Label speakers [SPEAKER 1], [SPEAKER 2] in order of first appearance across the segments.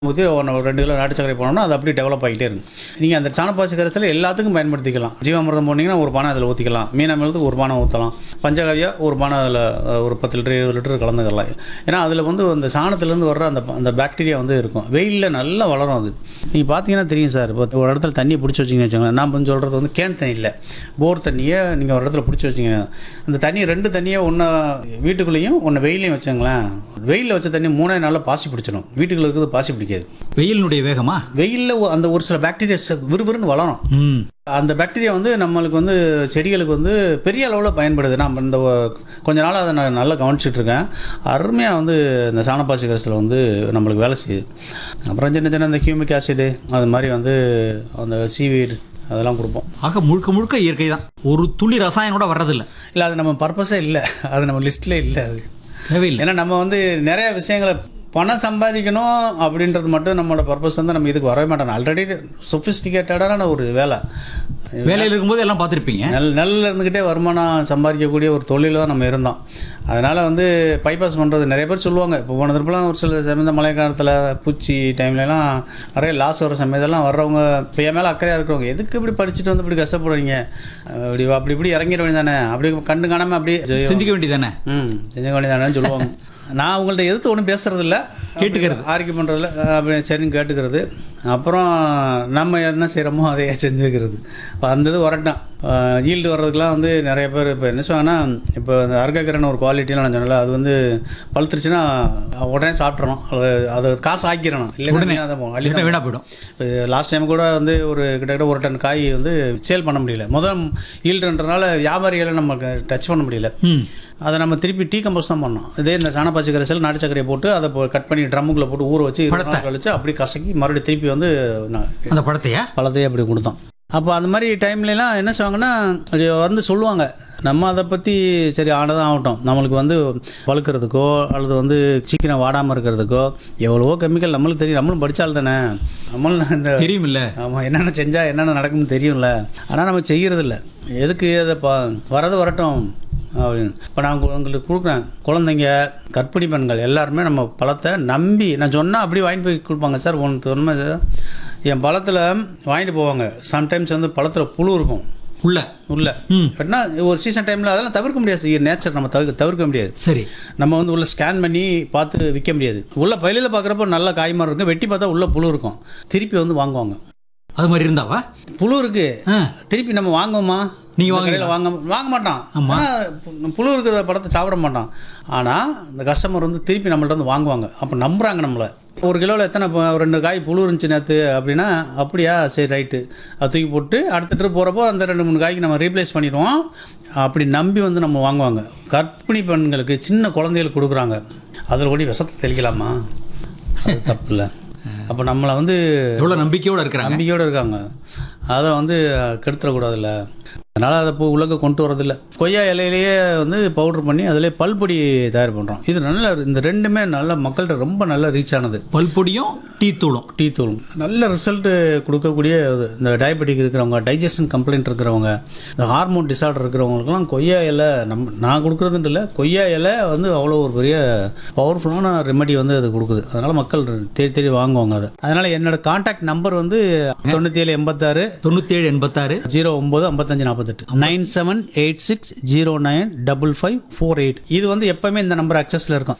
[SPEAKER 1] ஊற்றி ஒன்று ஒரு ரெண்டு கிலோ நாட்டு சக்கரை போனோம்னா அது அப்படியே டெவலப் ஆகிட்டே இருக்கும் நீங்கள் அந்த சாணப்பாசி கரைசல் எல்லாத்துக்கும் பயன்படுத்திக்கலாம் ஜீவாமிர்தம் போனீங்கன்னா ஒரு பானை அதில் ஊற்றிக்கலாம் மீனமிர்தத்துக்கு ஒரு பானை ஊற்றலாம் பஞ்சகாவியா ஒரு பானை அதில் ஒரு பத்து லிட்டர் இருபது லிட்டர் கலந்துக்கலாம் ஏன்னா அதில் வந்து அந்த சாணத்துலேருந்து வர்ற அந்த அந்த பாக்டீரியா வந்து இருக்கும் வெயிலில் நல்லா வளரும் அது நீங்கள் பார்த்தீங்கன்னா தெரியும் சார் இப்போ ஒரு இடத்துல தண்ணியை பிடிச்சி வச்சிங்கன்னு வச்சுக்கோங்களேன் நான் வந்து சொல்கிறது வந்து கேன் தண்ணி இல்லை போர் தண்ணியை நீங்கள் ஒரு இடத்துல பிடிச்சி வச்சிங்க அந்த தண்ணி ரெண்டு தண்ணியை ஒன்று வீட்டுக்குள்ளேயும் ஒன்று வெயிலையும் வச்சுங்களேன் வெயிலில் வச்ச தண்ணி மூணே நாளில் பாசி பிடிச்சிடும் வீட்டுக்குள்ள இருக்கிறது பாசி பிடிக்காது
[SPEAKER 2] வெயிலினுடைய வேகமா
[SPEAKER 1] வெயிலில் அந்த ஒரு சில பாக்டீரியா விறுவிறுன்னு வளரும்
[SPEAKER 2] ம்
[SPEAKER 1] அந்த பாக்டீரியா வந்து நம்மளுக்கு வந்து செடிகளுக்கு வந்து பெரிய அளவில் பயன்படுது நான் இந்த ஒ- கொஞ்ச நாளாக அதை நான் நல்லா கவனிச்சிட்டு இருக்கேன் அருமையாக வந்து இந்த சாணப்பாசி கரைசல் வந்து நம்மளுக்கு வேலை செய்யுது அப்புறம் சின்ன சின்ன இந்த ஹியூமிக் ஆசிடு அது மாதிரி வந்து அந்த சீவீடு அதெல்லாம் கொடுப்போம்
[SPEAKER 2] ஆக முழுக்க முழுக்க இயற்கை தான் ஒரு துளி ரசாயனம் கூட வர்றதில்ல
[SPEAKER 1] இல்லை அது நம்ம பர்பஸே இல்லை அது நம்ம லிஸ்ட்டில் இல்லை அது
[SPEAKER 2] தேவையில்லை
[SPEAKER 1] ஏன்னா நம்ம வந்து நிறைய விஷயங்களை பணம் சம்பாதிக்கணும் அப்படின்றது மட்டும் நம்மளோட பர்பஸ் வந்து நம்ம இதுக்கு வரவே மாட்டோம் ஆல்ரெடி சொஃபிஸ்டிகேட்டடான ஒரு வேலை
[SPEAKER 2] வேலையில் இருக்கும்போது எல்லாம் பார்த்துருப்பீங்க
[SPEAKER 1] நெல் நெல்லில் இருந்துக்கிட்டே வருமானம் சம்பாதிக்கக்கூடிய ஒரு தொழில் தான் நம்ம இருந்தோம் அதனால் வந்து பைபாஸ் பண்ணுறது நிறைய பேர் சொல்லுவாங்க இப்போ போன திருப்பலாம் ஒரு சில சமயம் மழை காலத்தில் பூச்சி டைம்லலாம் நிறைய லாஸ் வர சமயத்தெல்லாம் வர்றவங்க இப்போ என் மேலே அக்கறையாக இருக்கிறவங்க எதுக்கு இப்படி படிச்சுட்டு வந்து இப்படி கஷ்டப்படுறீங்க அப்படி அப்படி இப்படி இறங்கிட வேண்டியதானே அப்படி கண்டு காணாமல் அப்படியே
[SPEAKER 2] செஞ்சுக்க வேண்டியதானே
[SPEAKER 1] ம் செஞ்ச வேண்டியதானேன்னு சொல்லுவாங்க நான் உங்கள்ட்ட எதிர்த்து ஒன்றும் பேசுறதில்ல
[SPEAKER 2] கேட்டுக்கிறது.
[SPEAKER 1] ஆர்கியூ பண்ணுறதில்ல அப்படி சரின்னு கேட்டுக்கிறது அப்புறம் நம்ம என்ன செய்கிறோமோ அதையே செஞ்சுக்கிறது இப்போ அந்த இது வரட்டும் ஈல்டு வர்றதுக்கெலாம் வந்து நிறைய பேர் இப்போ என்ன சொல்லுவாங்கன்னா இப்போ அந்த அர்க்கக்கரன் ஒரு குவாலிட்டிலாம் நான் சொன்னல அது வந்து பழுத்துருச்சுன்னா உடனே சாப்பிட்றணும் அது அது காசு ஆக்கிடணும்
[SPEAKER 2] உடனே.
[SPEAKER 1] இல்லைன்னா அதை அள்ளி
[SPEAKER 2] இல்லைன்னா வீணா போயிடும்
[SPEAKER 1] லாஸ்ட் டைம் கூட வந்து ஒரு கிட்டத்தட்ட ஒரு டன் காய் வந்து சேல் பண்ண முடியல முதல் ஈல்டுன்றனால வியாபாரிகளை நமக்கு டச் பண்ண முடியல
[SPEAKER 2] ம்
[SPEAKER 1] அதை நம்ம திருப்பி டீ கம்போஸ் தான் பண்ணோம் இதே இந்த சாணப்பாச்சி கரைசல் நாட்டு சர்க்கரையை போட்டு அதை கட் பண்ணி ட்ரம்முக்குள்ளே போட்டு ஊற வச்சு இருபது நாள் கழிச்சு அப்படி கசக்கி மறுபடியும் திருப்பி வந்து நான்
[SPEAKER 2] அந்த படத்தையா
[SPEAKER 1] பழத்தையே அப்படி கொடுத்தோம் அப்போ அந்த மாதிரி டைம்லலாம் என்ன செய்வாங்கன்னா அப்படி வந்து சொல்லுவாங்க நம்ம அதை பற்றி சரி ஆனதான் ஆகட்டும் நம்மளுக்கு வந்து பழுக்கிறதுக்கோ அல்லது வந்து சீக்கிரம் வாடாமல் இருக்கிறதுக்கோ எவ்வளவோ கெமிக்கல் நம்மளுக்கு தெரியும் நம்மளும் படித்தால் தானே நம்மளும் இந்த
[SPEAKER 2] தெரியுமில்ல
[SPEAKER 1] ஆமாம் என்னென்ன செஞ்சால் என்னென்ன நடக்கும்னு தெரியும்ல ஆனால் நம்ம செய்கிறதில்ல எதுக்கு அதை பா வரது வரட்டும் அப்படின்னு இப்போ நான் உங்க- உங்களுக்கு கொடுக்குறேன் குழந்தைங்க கர்ப்பிணி பெண்கள் எல்லாருமே நம்ம பழத்தை நம்பி நான் சொன்னால் அப்படியே வாங்கிட்டு போய் கொடுப்பாங்க சார் ஒன்று உண்மை சார் என் பழத்தில் வாங்கிட்டு போவாங்க சம்டைம்ஸ் வந்து பழத்தில் புழு இருக்கும்
[SPEAKER 2] உள்ள
[SPEAKER 1] உள்ள
[SPEAKER 2] ம்
[SPEAKER 1] என்ன ஒரு சீசன் டைமில் அதெல்லாம் தவிர்க்க முடியாது நேச்சர் நம்ம தவிர்க்க தவிர்க்க முடியாது
[SPEAKER 2] சரி
[SPEAKER 1] நம்ம வந்து உள்ள ஸ்கேன் பண்ணி பார்த்து விற்க முடியாது உள்ள பயிலில் பார்க்குறப்ப நல்ல காய் மாதிரி இருக்கும் வெட்டி பார்த்தா உள்ள புழு இருக்கும் திருப்பி வந்து வாங்குவாங்க
[SPEAKER 2] அது மாதிரி இருந்தாவா
[SPEAKER 1] புழு இருக்கு
[SPEAKER 2] ஆ
[SPEAKER 1] திருப்பி நம்ம வாங்குவோமா
[SPEAKER 2] நீங்க
[SPEAKER 1] இந்த
[SPEAKER 2] வாங்குவீங்களா?
[SPEAKER 1] கடையில வாங்க வாங்க மாட்டான்
[SPEAKER 2] ஆமா.
[SPEAKER 1] ஆனால் புழு இருக்கிற படத்தை சாப்பிட மாட்டான் ஆனால் இந்த கஸ்டமர் வந்து திருப்பி நம்மள்ட்ட வந்து வாங்குவாங்க அப்போ நம்புறாங்க நம்மளை ஒரு கிலோவில் எத்தனை ப- ரெண்டு காய் புழு இருந்துச்சு நேற்று அப்படின்னா அப்படியா சரி ரைட்டு அது தூக்கி போட்டு அடுத்த ட்ரிப் போகிறப்போ அந்த ரெண்டு மூணு காய்க்கு நம்ம ரீப்ளேஸ் பண்ணிடுவோம் அப்படி நம்பி வந்து நம்ம வாங்குவாங்க கர்ப்பிணி பெண்களுக்கு சின்ன குழந்தைகளுக்கு கொடுக்குறாங்க அதில் கூட விஷத்தை தெளிக்கலாமா அது தப்பு இல்லை அப்போ நம்மளை வந்து
[SPEAKER 2] எவ்வளோ நம்பிக்கையோட இருக்கிறாங்க
[SPEAKER 1] நம்பிக்கையோடு இருக்காங்க அதை வந்து கெடுத்துடக்கூடாதுல்ல அதனால் அதை இப்போ உலக கொண்டு வரதில்லை கொய்யா இலையிலேயே வந்து பவுடர் பண்ணி அதிலே பல்பொடி தயார் பண்ணுறோம் இது நல்ல இந்த ரெண்டுமே நல்ல மக்கள்கிட்ட ரொம்ப நல்ல ரீச் ஆனது
[SPEAKER 2] பல்பொடியும் டீ தூளும்
[SPEAKER 1] டீ தூள் நல்ல ரிசல்ட்டு கொடுக்கக்கூடிய இது. இந்த டயபெட்டிக் இருக்கிறவங்க டைஜஷன் கம்ப்ளைண்ட் இருக்கிறவங்க இந்த ஹார்மோன் டிசார்டர் இருக்கிறவங்களுக்குலாம் கொய்யா இலை நம்ம நான் கொடுக்குறதுன்ட்டு இல்லை கொய்யா இலை வந்து அவ்வளோ ஒரு பெரிய பவர்ஃபுல்லான ரெமெடி வந்து அது கொடுக்குது அதனால் மக்கள் தேடி தேடி வாங்குவாங்க அதை அதனால் என்னோட காண்டாக்ட் நம்பர் வந்து தொண்ணூற்றி ஏழு எண்பத்தாறு
[SPEAKER 2] தொண்ணூற்றி ஏழு எண்பத்தாறு
[SPEAKER 1] ஜீரோ ஒம்பது ஐம்பத்தஞ்சு நாற்பத்தெட்டு nine seven eight six zero nine double five four eight இது வந்து எப்போவுமே இந்த நம்பர் அக்சஸில் இருக்கும்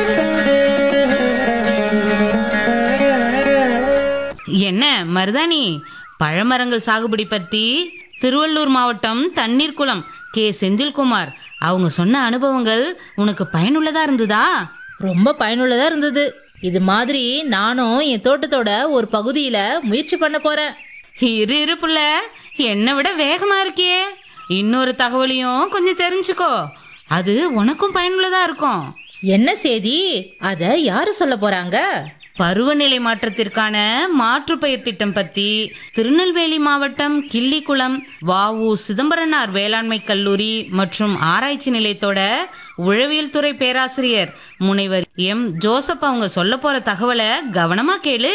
[SPEAKER 3] என்ன மருதாணி பழமரங்கள் சாகுபடி பத்தி திருவள்ளூர் மாவட்டம் தண்ணீர் குளம் கே செந்தில்குமார் அவங்க சொன்ன அனுபவங்கள் உனக்கு பயனுள்ளதா இருந்ததா
[SPEAKER 4] ரொம்ப பயனுள்ளதா இருந்தது இது மாதிரி நானும் என் தோட்டத்தோட ஒரு பகுதியில முயற்சி பண்ண போறேன்
[SPEAKER 3] இரு இரு புள்ள என்னை விட வேகமா இருக்கே இன்னொரு தகவலையும் கொஞ்சம் தெரிஞ்சுக்கோ அது உனக்கும் பயனுள்ளதா இருக்கும்
[SPEAKER 4] என்ன செய்தி அத யாரு சொல்ல போறாங்க
[SPEAKER 3] பருவநிலை மாற்றத்திற்கான மாற்றுப்பயிர் திட்டம் பத்தி திருநெல்வேலி மாவட்டம் கிள்ளிக்குளம் வாவு சிதம்பரனார் வேளாண்மை கல்லூரி மற்றும் ஆராய்ச்சி நிலையத்தோட உழவியல் துறை பேராசிரியர் முனைவர் எம் ஜோசப் அவங்க சொல்ல போற தகவலை கவனமா கேளு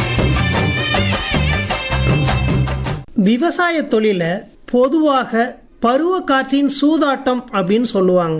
[SPEAKER 5] விவசாய தொழிலை பொதுவாக பருவ காற்றின் சூதாட்டம் அப்படின்னு சொல்லுவாங்க